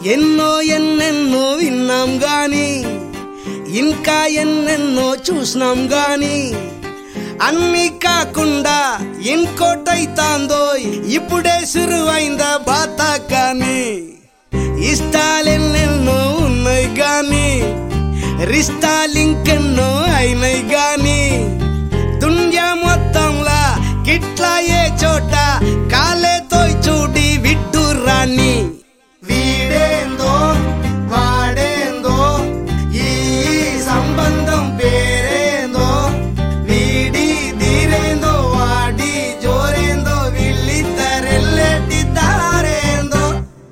ఎన్నో ఎన్నెన్నో విన్నాం గాని ఇంకా ఎన్నెన్నో చూసినాం గాని అన్ని కాకుండా ఇంకోటైతాందో ఇప్పుడే సురువైందా బాత కానీ ఇష్టాలెన్నెన్నో ఉన్నాయి గాని రిష్టాలింకెన్నో అయినాయి గాని దునియా మొత్తంలా గిట్లా ఏ చోట కాలేతో చూడి విడ్డు రాని వీడేందో వాడేందో ఈ సంబంధం పేరేందో వీడి తీరేందో వాడి జోరేందో వీళ్ళిద్దరెల్లెటి దారేందో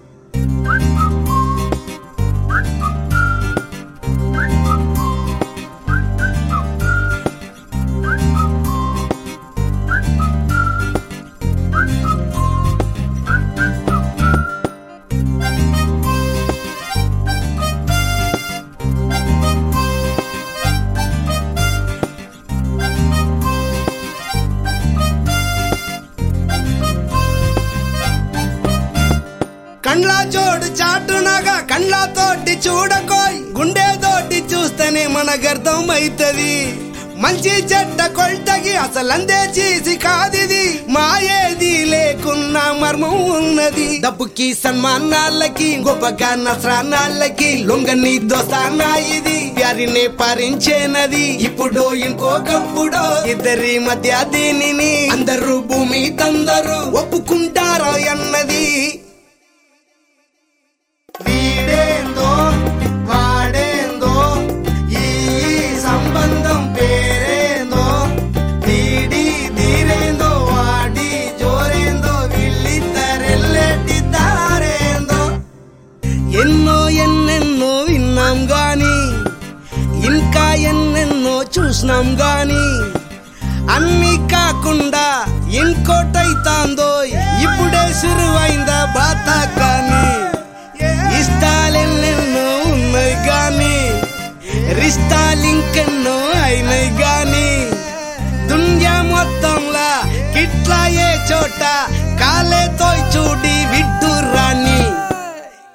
కండ్ల జోడు చాటునగా కండ్లతోటి చూడకోయ్ గుండెతోటి చూస్తేనే మనకు అవుతుంది మంచి చెడ్డ కొల్టకి అసలందే చేసి కాదిది మాయేది లేకున్నా మర్మం ఉన్నది డబ్బుకి సన్మానాలకి గొప్పగా నస్రానాలకి లొంగని దోస్తానా ఇది వారిని పరించేనది ఇప్పుడు ఇంకొకప్పుడు ఇద్దరి మధ్య దీనిని అందరూ భూమి తందరు ఒప్పుకుంటారో అన్నది వీడేందో వాడేందో ఈ సంబంధం పేరేందో వీడి తీరేందో వాడి జోరేందో వీళ్ళిద్దరెల్లెటి దారేందో ఎన్నో ఎన్నెన్నో విన్నాం గాని ఇంకా ఎన్నెన్నో చూసినాం గాని అన్ని కాకుండా ఇంకోటైతాందో ఇప్పుడే సురువైందా బాత కానీ ఇష్టాలెన్నెన్నో ఉన్నాయి గాని రిష్టాలింకెన్నో